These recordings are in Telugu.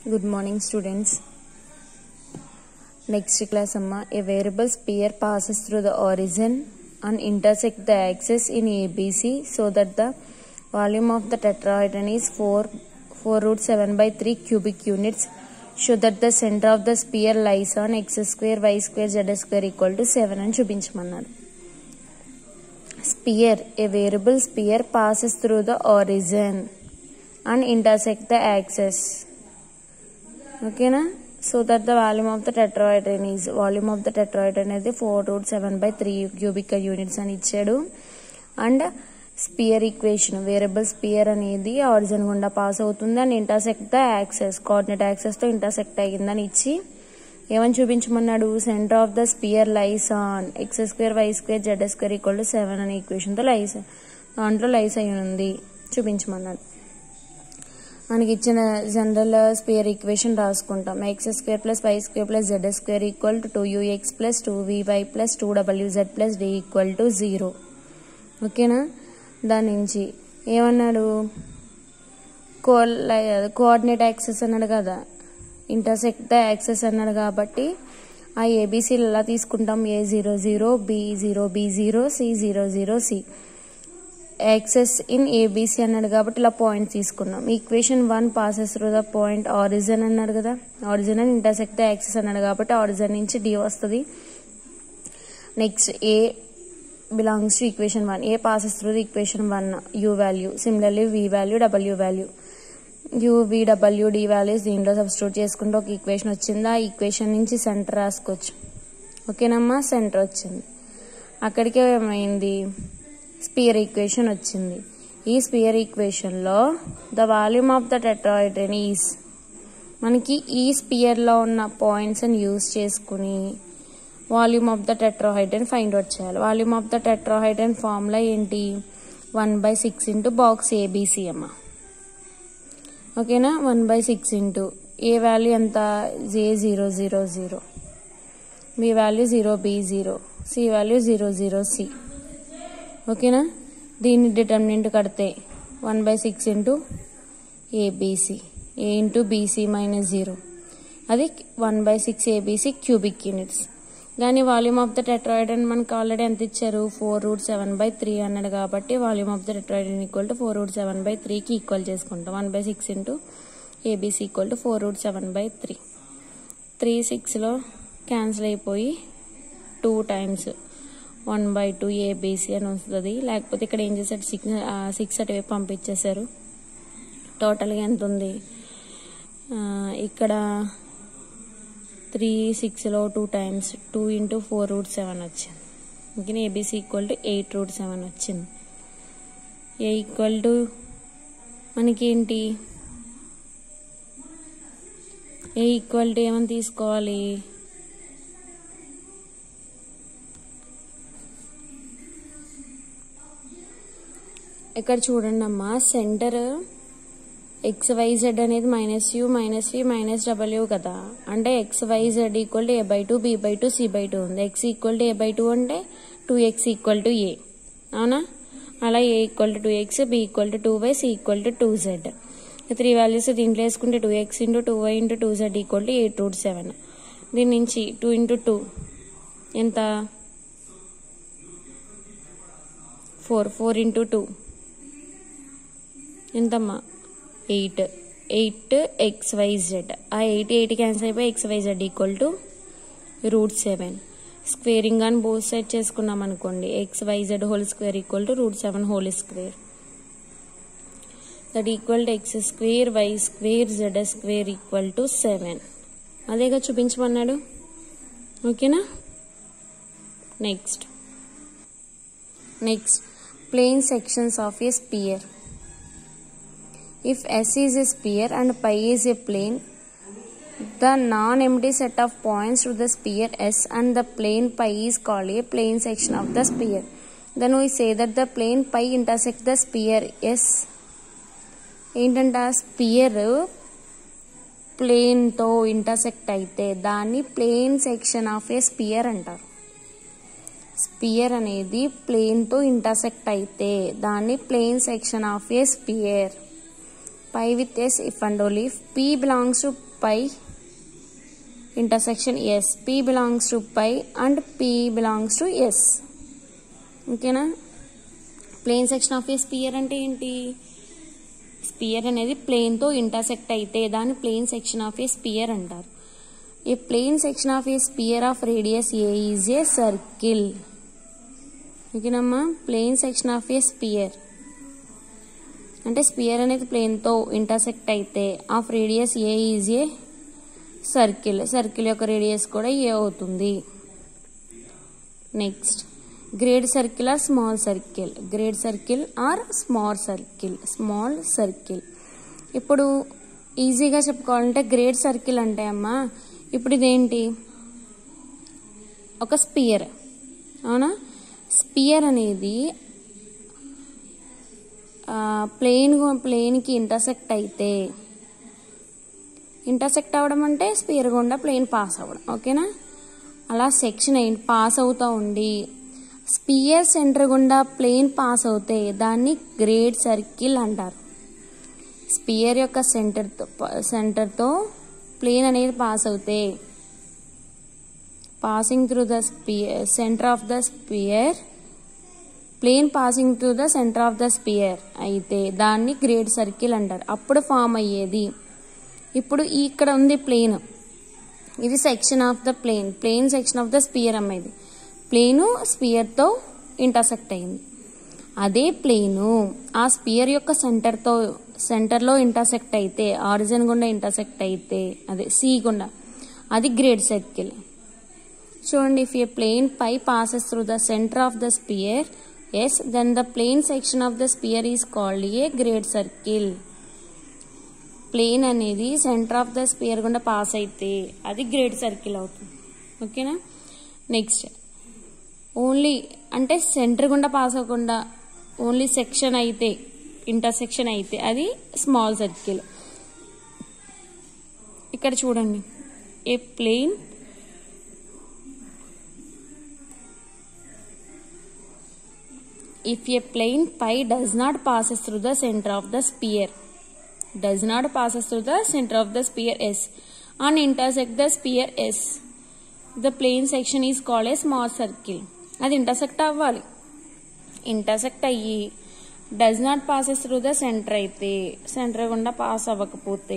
Good morning, students. Next class, Amma. A variable sphere passes through the origin and intersect the axis in ABC so that the volume of the tetrahedron is 4, 4 root 7 by 3 cubic units. Show that the center of the sphere lies on x square, y square, z square equal to 7 అని చూపించమన్నాడు sphere a variable sphere passes through the origin and intersect the axis ఓకేనా so that the volume of the tetrahedron is volume of the tetrahedron అనేది four root seven by three cubic units అని ఇచ్చాడు and sphere equation variable sphere అనేది ఆరిజిన్ గుండా పాస్ అవుతుంది and intersect the axes coordinate axes తో ఇంటర్సెక్ట్ అయ్యిందని ఇచ్చి ఏమని చూపించమన్నాడు centre of the sphere lies on X square Y square Z square equal to seven అనే ఈక్వేషన్ తో లైస్ దాంట్లో లైస్ అయి ఉంది చూపించమన్నాడు మనకి ఇచ్చిన జనరల్ స్క్వేర్ ఈక్వేషన్ రాసుకుంటాం X square plus Y square plus Z square equal to two UX plus two VY plus two WZ plus D equal to zero ఓకేనా దాని నుంచి ఏమన్నాడు కో కోఆర్డినేట్ యాక్సెస్ అన్నాడు కదా ఇంటర్సెక్ట్ ద యాక్సెస్ అన్నాడు కాబట్టి ఆ ఏబీసీలు ఎలా తీసుకుంటాం A zero zero B zero B zero C zero zero C axes in ABC అన్నాడు కాబట్టి ఇలా పాయింట్ తీసుకున్నాం equation one passes through the point origin అన్నాడు కదా ఆరిజిన్ అని ఇంటర్సెక్ట్ ద యాక్సెస్ అన్నాడు కాబట్టి ఆరిజిన్ నుంచి డి వస్తుంది next A belongs to equation one A passes through the equation one U value similarly V value W value U V W D values దీంట్లో సబ్స్టిట్యూట్ చేసుకుంటే ఒక ఈక్వేషన్ వచ్చింది ఆ ఈక్వేషన్ నుంచి సెంటర్ రాసుకోవచ్చు ఓకేనమ్మా సెంటర్ వచ్చింది అక్కడికే ఏమైంది స్పియర్ ఈక్వేషన్ వచ్చింది ఈ స్పియర్ ఈక్వేషన్లో the volume of the tetrahedron is మనకి ఈ స్పియర్లో ఉన్న పాయింట్స్ని యూజ్ చేసుకుని volume of the tetrahedron find out చేయాలి volume of the tetrahedron formula ఏంటి one by six into box ABC అమ్మ ఓకేనా one by six into A value ఎంత J zero zero zero B value zero B zero C value zero zero C ఓకేనా దీన్ని డిటర్మినెంట్ కడితే one by six into ABC A into BC minus zero అది one by six ABC cubic units కానీ వాల్యూమ్ ఆఫ్ ద టెట్రాయిడన్ మనకు ఆల్రెడీ ఎంత ఇచ్చారు four root seven by three అన్నాడు కాబట్టి volume of the tetrahedron equal to four root seven by త్రీకి ఈక్వల్ చేసుకుంటాం one by six into ABC equal to four root seven by three three సిక్స్లో క్యాన్సిల్ అయిపోయి two times one by two ABC అని వస్తుంది లేకపోతే ఇక్కడ ఏం చేశారు సిక్స్ సిక్స్ అటువైపు పంపించేశారు టోటల్గా ఎంత ఉంది ఇక్కడ త్రీ సిక్స్లో two times two into four root seven వచ్చింది ఇంకా ABC equal to eight root seven వచ్చింది ఏ ఈక్వల్ టు మనకేంటి ఏ ఈక్వల్ టు ఏమని తీసుకోవాలి ఇక్కడ చూడండి అమ్మా సెంటర్ ఎక్స్ వైజెడ్ అనేది minus U minus V minus W కదా అంటే X YZ equal to A by two B by two C by two ఉంది X equal to A by two అంటే two X equal to A అవునా అలా A equal to two X B equal to two Y C equal to two Z three values దీంట్లో వేసుకుంటే two X into two Y into two Z equal to eight root seven దీని నుంచి టూ ఇంటూ టూ ఎంత ఫోర్ ఫోర్ ఇంటూ టూ ఎంతమ్మా eight eight X Y Z ఆ ఎయిట్ ఎయిట్ క్యాన్సిల్ అయిపోయి X Y Z equal to root seven squaring అని బోత్ సైడ్ చేసుకున్నాం అనుకోండి X Y Z whole square equal to root seven whole square that equal to X square Y square Z square equal to seven అదేగా చూపించమన్నాడు ఓకేనా next next plane sections of a sphere if S is a sphere and pi is a plane, the non-empty set of points to the sphere S and the plane pi is called a plane section of the sphere. Then we say that the plane pi intersect the sphere S. ఏంటంటే స్పియర్ ప్లేన్తో ఇంటర్సెక్ట్ అయితే దాన్ని plane section of a sphere అంటారు స్పియర్ అనేది ప్లేన్తో ఇంటర్సెక్ట్ అయితే దాన్ని plane section of a sphere pi with S if and only if P belongs to pi intersection S. P belongs to pi and P belongs to S. ఓకేనా plane section of a sphere అంటే ఏంటి స్పియర్ అనేది ప్లేన్తో ఇంటర్సెక్ట్ అయితే దాన్ని plane section of a sphere అంటారు a plane section of a sphere of radius a is a circle ఓకేనమ్మా plane section of a sphere అంటే స్పియర్ అనేది ప్లేన్తో ఇంటర్సెక్ట్ అయితే of radius a is a circle circle యొక్క రేడియస్ కూడా ఏ అవుతుంది next great circle or small circle great circle or small circle small circle ఇప్పుడు ఈజీగా చెప్పుకోవాలంటే గ్రేడ్ సర్కిల్ అంటే అమ్మా ఇప్పుడు ఇదేంటి ఒక స్పియర్ అవునా స్పియర్ అనేది ప్లేన్ ప్లేన్కి ఇంటర్సెక్ట్ అయితే ఇంటర్సెక్ట్ అవ్వడం అంటే స్పియర్ గుండా ప్లేన్ పాస్ అవ్వడం ఓకేనా అలా సెక్షన్ ఏంటి పాస్ అవుతూ ఉండి స్పియర్ సెంటర్ గుండా ప్లేన్ పాస్ అవుతే దాన్ని గ్రేడ్ సర్కిల్ అంటారు స్పియర్ యొక్క సెంటర్తో సెంటర్తో ప్లేన్ అనేది పాస్ అవుతే passing through the sphere centre of the sphere plane passing through the centre of the sphere అయితే దాన్ని గ్రేడ్ సర్కిల్ అంటారు అప్పుడు ఫామ్ అయ్యేది ఇప్పుడు ఇక్కడ ఉంది ప్లేన్ ఇది section of the plane plane section of the sphere అమ్మేది ప్లేను స్పియర్తో ఇంటర్సెక్ట్ అయింది అదే ప్లేను ఆ స్పియర్ యొక్క సెంటర్తో సెంటర్లో ఇంటర్సెక్ట్ అయితే ఆరిజిన్ గుండా ఇంటర్సెక్ట్ అయితే అదే సి గుండా అది గ్రేడ్ సర్కిల్ చూడండి ఇఫ్ ఏ ప్లేన్ పై passes through the centre of the sphere S then the plane section of the sphere is called a great circle plane అనేది సెంటర్ ఆఫ్ ద స్పియర్ గుండా పాస్ అయితే అది గ్రేడ్ సర్కిల్ అవుతుంది ఓకేనా నెక్స్ట్ ఓన్లీ అంటే సెంటర్ గుండా పాస్ అవ్వకుండా ఓన్లీ సెక్షన్ అయితే ఇంటర్సెక్షన్ అయితే అది స్మాల్ సర్కిల్ ఇక్కడ చూడండి a plane if a plane pi does not passes through the center of the sphere does not passes through the center of the sphere s and intersect the sphere s the plane section is called a small circle అది ఇంటర్సెక్ట్ అవ్వాలి ఇంటర్సెక్ట్ అయ్యి does not passes through the centre అయితే సెంటర్ గుండా పాస్ అవ్వకపోతే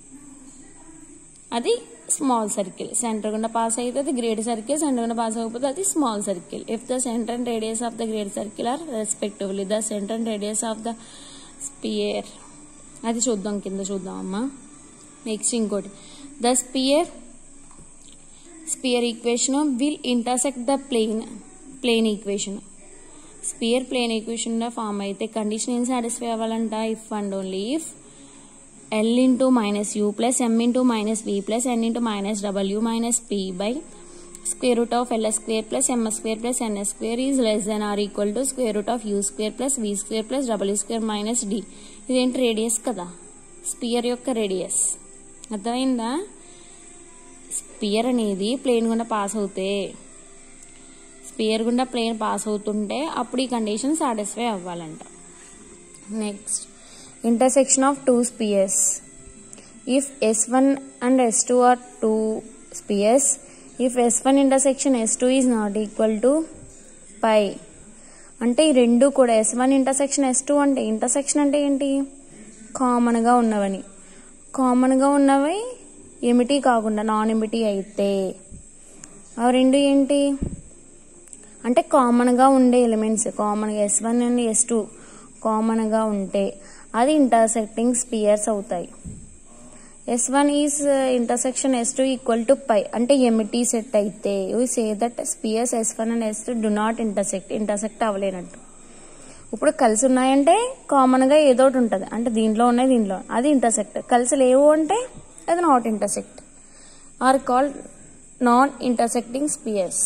అది స్మాల్ సర్కిల్ సెంటర్ గుండా పాస్ అయితే అది గ్రేడ్ సర్కిల్ సెంటర్ గుండా పాస్ అవ్వకపోతే అది small circle if the centre and radius of the great circle are respectively the centre and radius of the sphere అది చూద్దాం కింద చూద్దాం అమ్మా నెక్స్ట్ ఇంకోటి the sphere sphere equation will intersect the plane plane equation sphere plane equation form అయితే కండిషన్ ఏం సాటిస్ఫై అవ్వాలంట if and only if L into minus U plus M into minus V plus N into minus W minus P by square root of L square plus M square plus N square is less than or equal to square root of U square plus V square plus W square minus D ఇదేంటి రేడియస్ కదా స్పియర్ యొక్క రేడియస్ అర్థమైందా స్పియర్ అనేది ప్లేన్ గుండా పాస్ అవుతే స్పియర్ గుండా ప్లేన్ పాస్ అవుతుంటే అప్పుడు ఈ కండిషన్ సాటిస్ఫై అవ్వాలంట next intersection of two spheres. If S1 and S2 are two spheres, if S1 intersection S2 is not equal to pi, అంటే ఈ రెండు కూడా S one intersection S two అంటే ఇంటర్సెక్షన్ అంటే ఏంటి కామన్గా ఉన్నవని కామన్గా ఉన్నవి ఎమిటీ కాకుండా నాన్ ఎమిటీ అయితే ఆ రెండు ఏంటి అంటే కామన్గా ఉండే ఎలిమెంట్స్ కామన్గా S one and S two కామన్గా ఉంటే అది ఇంటర్సెక్టింగ్ స్పియర్స్ అవుతాయి S one is intersection S two equal to phi అంటే ఎమిటీ సెట్ అయితే you say that spheres S one and S two do not intersect intersect అవ్వలేనట్టు ఇప్పుడు కలిసి ఉన్నాయంటే కామన్గా ఏదో ఒకటి ఉంటుంది అంటే దీంట్లో ఉన్నాయి దీంట్లో అది ఇంటర్సెక్ట్ కలిసి లేవు అంటే అది not intersect or called non intersecting spheres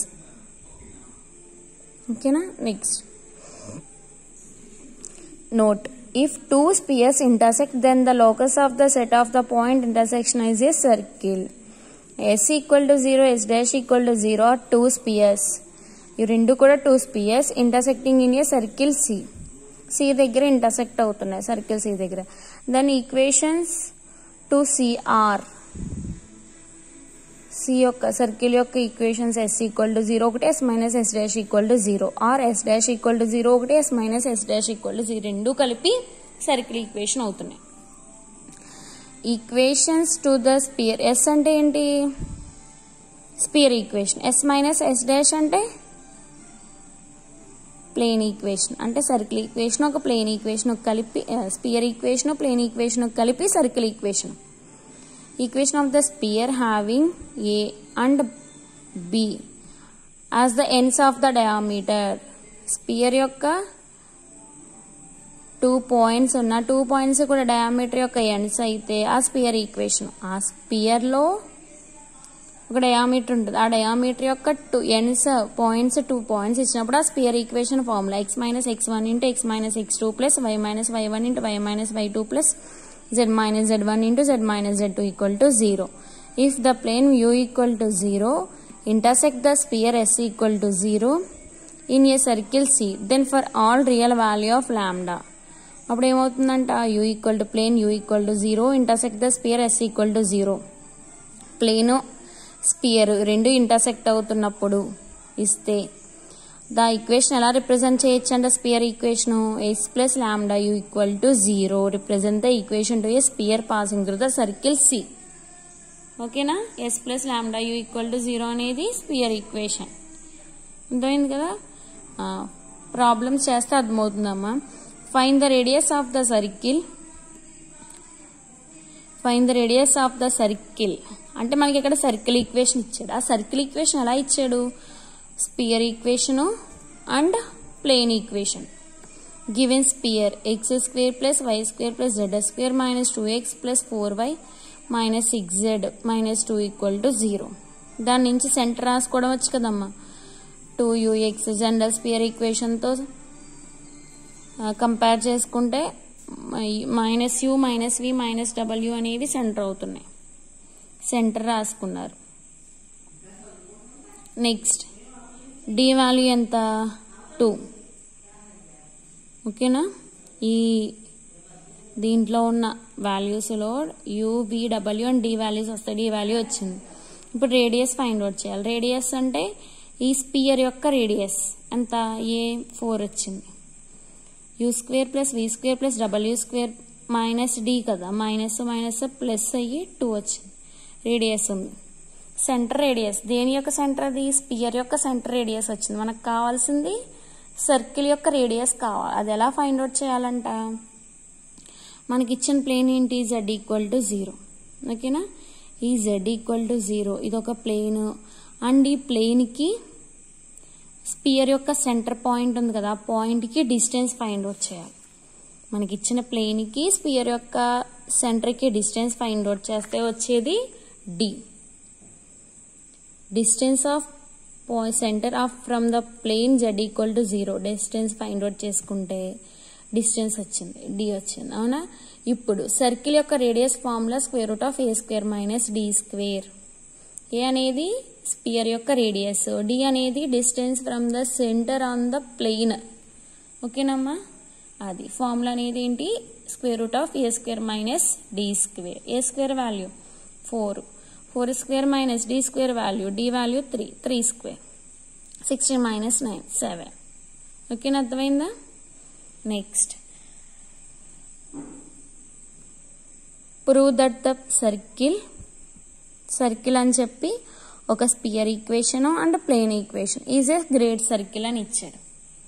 ఓకేనా next note if two spheres intersect then the locus of the set of the point intersection is a circle s equal to 0 s dash equal to 0 are two spheres ఈ రెండు కూడా two spheres intersecting in a circle C C దగ్గర ఇంటర్సెక్ట్ అవుతున్నాయి సర్కిల్ సి దగ్గర దాని ఈక్వేషన్స్ టు సిఆర్ సి యొక్క సర్కిల్ యొక్క equations S equal to zero ఒకటి S minus S dash equal to zero or S dash equal to zero ఒకటి S minus S dash equal to zero రెండు కలిపి సర్కిల్ ఈక్వేషన్ అవుతున్నాయి equations to the sphere S అంటే ఏంటి sphere equation S minus S dash అంటే ప్లేన్ ఈక్వేషన్ అంటే సర్కిల్ ఈక్వేషన్ ఒక ప్లేన్ ఈక్వేషన్ ఒక కలిపి స్పియర్ ఈక్వేషన్ ప్లేన్ ఈక్వేషన్ ఒక కలిపి circle equation equation of the sphere having A and B as the ends of the diameter sphere యొక్క టూ పాయింట్స్ ఉన్న టూ పాయింట్స్ కూడా డయామీటర్ యొక్క ఎండ్స్ అయితే ఆ స్పియర్ ఈక్వేషన్ ఆ స్పియర్లో ఒక డయామీటర్ ఉంటుంది ఆ డయామీటర్ యొక్క two ends points two points ఇచ్చినప్పుడు ఆ sphere equation formula X minus X one into X minus X two plus Y minus Y one into Y minus Y two plus Z minus Z one into Z minus Z two equal to zero if the plane U equal to zero intersect the sphere S equal to zero in a circle C then for all real value of lambda అప్పుడు ఏమవుతుందంట U equal to plane U equal to zero intersect the sphere S equal to zero plane sphere రెండు ఇంటర్సెక్ట్ అవుతున్నప్పుడు ఇస్తే ద ఈక్వేషన్ ఎలా రిప్రజెంట్ చేయొచ్చు అంటే sphere equation S plus lambda U equal to zero represent the equation to a sphere passing through the circle C ఓకేనా S plus lambda U equal to zero అనేది స్పియర్ ఈక్వేషన్ అర్థమైంది కదా ప్రాబ్లమ్స్ చేస్తే అర్థమవుతుందమ్మా find the radius of the circle find the radius of the circle అంటే మనకి ఇక్కడ సర్కిల్ ఈక్వేషన్ ఇచ్చాడు ఆ సర్కిల్ ఈక్వేషన్ ఎలా ఇచ్చాడు sphere equation and plane equation given sphere X square plus Y square plus Z square minus two X plus four Y minus six Z minus two equal to zero దాని నుంచి సెంటర్ రాసుకోవడం వచ్చు కదమ్మా టూ యూఎక్స్ జనరల్ స్పియర్ ఈక్వేషన్తో కంపేర్ చేసుకుంటే minus U minus V minus W అనేవి సెంటర్ అవుతున్నాయి సెంటర్ రాసుకున్నారు నెక్స్ట్ డి వాల్యూ ఎంత టూ ఓకేనా ఈ దీంట్లో ఉన్న వాల్యూస్లో U V W and D values వస్తాయి డి వాల్యూ వచ్చింది ఇప్పుడు రేడియస్ ఫైండ్ అవుట్ చేయాలి రేడియస్ అంటే ఈ స్పియర్ యొక్క రేడియస్ ఎంత ఏ ఫోర్ వచ్చింది U square plus V square plus W square minus D కదా మైనస్ మైనస్ ప్లస్ అయ్యి టూ వచ్చింది రేడియస్ ఉంది సెంటర్ రేడియస్ దేని యొక్క సెంటర్ అది స్పియర్ యొక్క సెంటర్ రేడియస్ వచ్చింది మనకు కావాల్సింది సర్కిల్ యొక్క రేడియస్ కావాలి అది ఎలా ఫైండ్ అవుట్ చేయాలంట మనకి ఇచ్చిన ప్లేన్ ఏంటి జెడ్ ఈక్వల్ టు జీరో ఓకేనా ఈ జెడ్ ఈక్వల్ టు జీరో ఇది ఒక ప్లేన్ అండ్ ఈ ప్లేన్కి స్పియర్ యొక్క సెంటర్ పాయింట్ ఉంది కదా ఆ పాయింట్కి డిస్టెన్స్ ఫైండ్ అవుట్ చేయాలి మనకి ఇచ్చిన ప్లేన్కి స్పియర్ యొక్క సెంటర్కి డిస్టెన్స్ ఫైండ్ అవుట్ చేస్తే వచ్చేది D distance of centre of from the plane Z equal to zero distance find out చేసుకుంటే డిస్టెన్స్ వచ్చింది డి వచ్చింది అవునా ఇప్పుడు సర్కిల్ యొక్క radius formula square root of A square minus D square a అనేది స్పియర్ యొక్క రేడియస్ డి అనేది distance from the centre on the plane ఓకేనమ్మా అది ఫార్ములా అనేది ఏంటి square root of A square minus D square a square value four four square minus D square value D value three three square sixteen minus nine seven ఓకేనా అర్థమైందా next prove that the circle circle అని చెప్పి ఒక sphere equation and plane equation is a great circle అని ఇచ్చాడు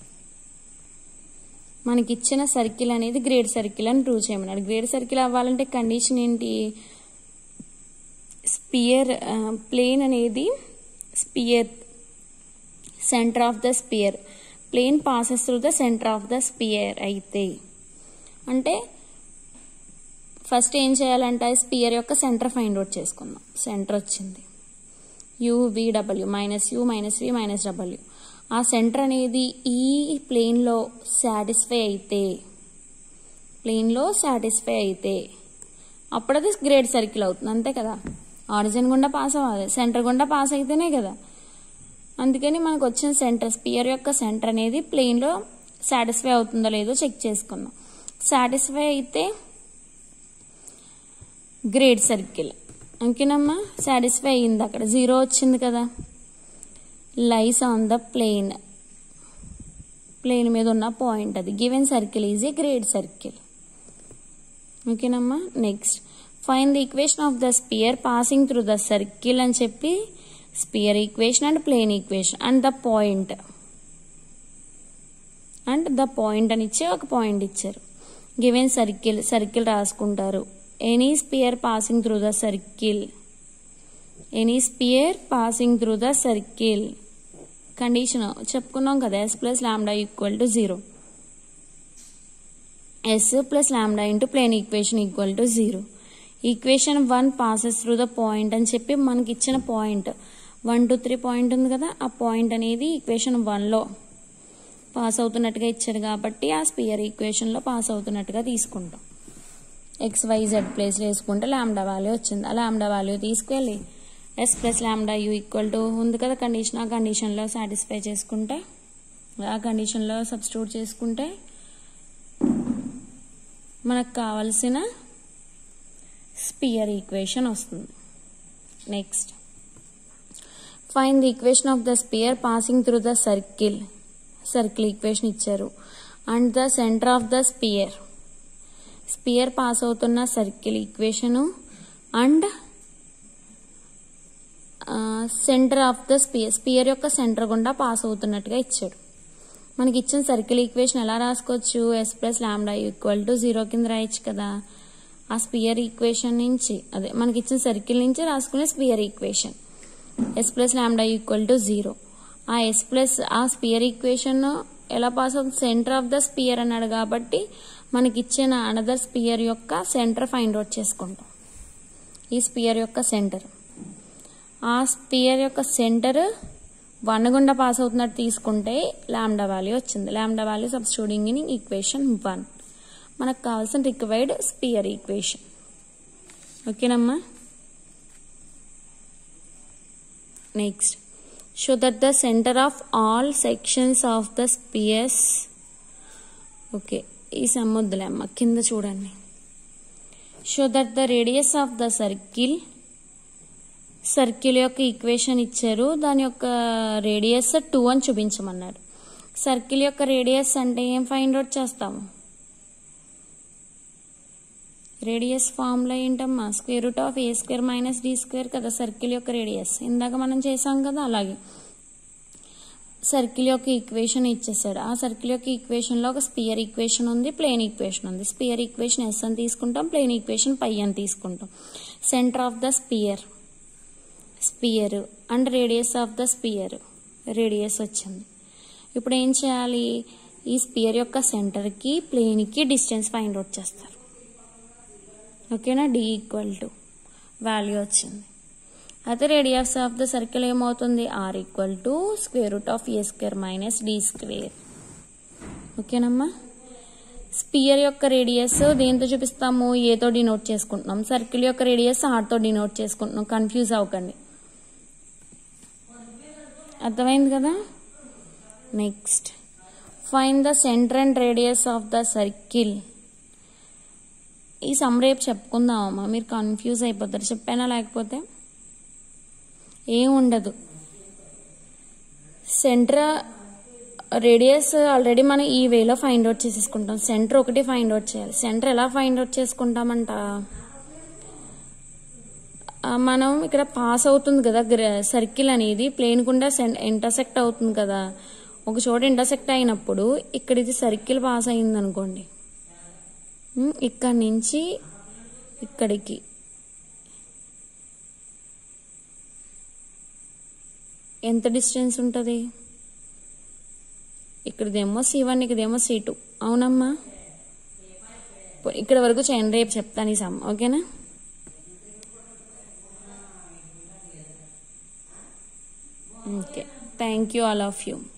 మనకి ఇచ్చిన సర్కిల్ అనేది గ్రేడ్ సర్కిల్ అని ప్రూవ్ చేయమన్నాడు గ్రేడ్ సర్కిల్ అవ్వాలంటే కండిషన్ ఏంటి స్పియర్ ప్లేన్ అనేది sphere centre of the sphere plane passes through the centre of the sphere అయితే అంటే ఫస్ట్ ఏం చేయాలంటే స్పియర్ యొక్క సెంటర్ ఫైండ్ అవుట్ చేసుకుందాం సెంటర్ వచ్చింది U V W minus U minus V minus W ఆ సెంటర్ అనేది ఈ ప్లేన్లో సాటిస్ఫై అయితే ప్లేన్లో సాటిస్ఫై అయితే అప్పుడు అది గ్రేడ్ సర్కిల్ అవుతుంది అంతే కదా ఆరిజిన్ గుండా పాస్ అవ్వాలి సెంటర్ గుండా పాస్ అయితేనే కదా అందుకని మనకు వచ్చిన సెంటర్ స్పియర్ యొక్క సెంటర్ అనేది ప్లేన్లో సాటిస్ఫై అవుతుందో లేదో చెక్ చేసుకుందాం సాటిస్ఫై అయితే గ్రేడ్ సర్కిల్ ఓకేనమ్మా సాటిస్ఫై అయ్యింది అక్కడ జీరో వచ్చింది కదా lies on the plane plane మీద ఉన్న పాయింట్ అది given circle is a great circle ఓకేనమ్మా next find the equation of the sphere passing through the circle అని చెప్పి sphere equation and plane equation and the point and the point అని ఇచ్చి ఒక పాయింట్ ఇచ్చారు గివెన్ సర్కిల్ సర్కిల్ రాసుకుంటారు any sphere passing through the circle any sphere passing through the circle condition చెప్పుకున్నాం కదా S plus lambda equal to zero S plus lambda into plane equation equal to zero equation one passes through the point అని చెప్పి మనకి ఇచ్చిన point one two three point ఉంది కదా ఆ పాయింట్ అనేది ఈక్వేషన్ వన్లో పాస్ అవుతున్నట్టుగా ఇచ్చాడు కాబట్టి ఆ స్పియర్ ఈక్వేషన్లో పాస్ అవుతున్నట్టుగా తీసుకుంటాం ఎక్స్ వై జెడ్ ప్లేస్లో వేసుకుంటే లాండా వాల్యూ వచ్చింది ఆ లాండా వాల్యూ తీసుకెళ్ళి S plus lambda U equal to ఉంది కదా కండిషన్ ఆ కండిషన్లో సాటిస్ఫై చేసుకుంటే ఆ కండిషన్లో సబ్స్టిట్యూట్ చేసుకుంటే మనకు కావలసిన స్పియర్ ఈక్వేషన్ వస్తుంది next find the equation of the sphere passing through the circle circle equation ఇచ్చారు and the centre of the sphere sphere pass అవుతున్న circle equation and centre of the sphere sphere యొక్క సెంటర్ గుండా పాస్ అవుతున్నట్టుగా ఇచ్చాడు మనకి ఇచ్చిన సర్కిల్ ఈక్వేషన్ ఎలా రాసుకోవచ్చు S plus lambda equal to zero కింద రాయొచ్చు కదా ఆ స్పియర్ ఈక్వేషన్ నుంచి అదే మనకి ఇచ్చిన సర్కిల్ నుంచి రాసుకునే sphere equation S plus lambda equal to zero ఆ ఎస్ ప్లస్ ఆ స్పియర్ ఈక్వేషన్ ఎలా పాస్ అవుతుంది సెంటర్ ఆఫ్ ద స్పియర్ అన్నాడు కాబట్టి మనకి ఇచ్చిన అనదర్ స్పియర్ యొక్క సెంటర్ ఫైండ్ అవుట్ చేసుకుంటాం ఈ స్పియర్ యొక్క సెంటర్ ఆ స్పియర్ యొక్క సెంటర్ వన్ గుండా పాస్ అవుతున్నట్టు తీసుకుంటే లాండా వాల్యూ వచ్చింది lambda value substituting in equation one మనకు కావాల్సిన రిక్వైర్డ్ స్పియర్ ఈక్వేషన్ ఓకేనమ్మా next show that the centre of all sections of the spheres okay ఈ సమ్మొద్దులే అమ్మ కింద చూడండి show that the radius of the circle circle యొక్క ఈక్వేషన్ ఇచ్చారు దాని యొక్క రేడియస్ టూ అని చూపించమన్నారు సర్కిల్ యొక్క రేడియస్ అంటే ఏం ఫైండ్ అవుట్ చేస్తాము రేడియస్ ఫార్ములా ఏంటమ్మా square root of A square minus D square కదా సర్కిల్ యొక్క రేడియస్ ఇందాక మనం చేసాం కదా అలాగే సర్కిల్ యొక్క ఈక్వేషన్ ఇచ్చేసాడు ఆ సర్కిల్ యొక్క ఈక్వేషన్లో ఒక స్పియర్ ఈక్వేషన్ ఉంది ప్లేన్ ఈక్వేషన్ ఉంది స్పియర్ ఈక్వేషన్ ఎస్ అని తీసుకుంటాం ప్లేన్ ఈక్వేషన్ పై అని తీసుకుంటాం centre of the sphere sphere and radius of the sphere radius వచ్చింది ఇప్పుడు ఏం చేయాలి ఈ స్పియర్ యొక్క సెంటర్కి ప్లేన్కి డిస్టెన్స్ ఫైండ్ అవుట్ చేస్తారు ఓకేనా డి ఈక్వల్ టు వాల్యూ వచ్చింది అయితే రేడియస్ ఆఫ్ ద సర్కిల్ ఏమవుతుంది R equal to square root of A square minus D square ఓకేనమ్మా స్పియర్ యొక్క రేడియస్ దేంతో చూపిస్తాము ఏతో డినోట్ చేసుకుంటున్నాం సర్కిల్ యొక్క రేడియస్ ఆర్తో డినోట్ చేసుకుంటున్నాం కన్ఫ్యూజ్ అవ్వకండి అర్థమైంది కదా next find the centre and radius of the circle ఈ సమ్ రేపు చెప్పుకుందామమ్మా మీరు కన్ఫ్యూజ్ అయిపోతారు చెప్పానా లేకపోతే ఏం ఉండదు సెంటర్ రేడియస్ ఆల్రెడీ మనం ఈ వేలో ఫైండ్ అవుట్ చేసేసుకుంటాం సెంటర్ ఒకటి ఫైండ్ అవుట్ చేయాలి సెంటర్ ఎలా ఫైండ్ అవుట్ చేసుకుంటామంట మనం ఇక్కడ పాస్ అవుతుంది కదా సర్కిల్ అనేది ప్లేన్ గుండా ఇంటర్సెక్ట్ అవుతుంది కదా ఒక చోట ఇంటర్సెక్ట్ అయినప్పుడు ఇక్కడ ఇది సర్కిల్ పాస్ అయింది అనుకోండి ఇక్కడి నుంచి ఇక్కడికి ఎంత డిస్టెన్స్ ఉంటుంది ఇక్కడదేమో సి వన్ ఇక్కడేమో సి టూ అవునమ్మా ఇక్కడ వరకు చేయండి రేపు చెప్తాను ఈ సమ్ ఓకేనా okay thank you all of you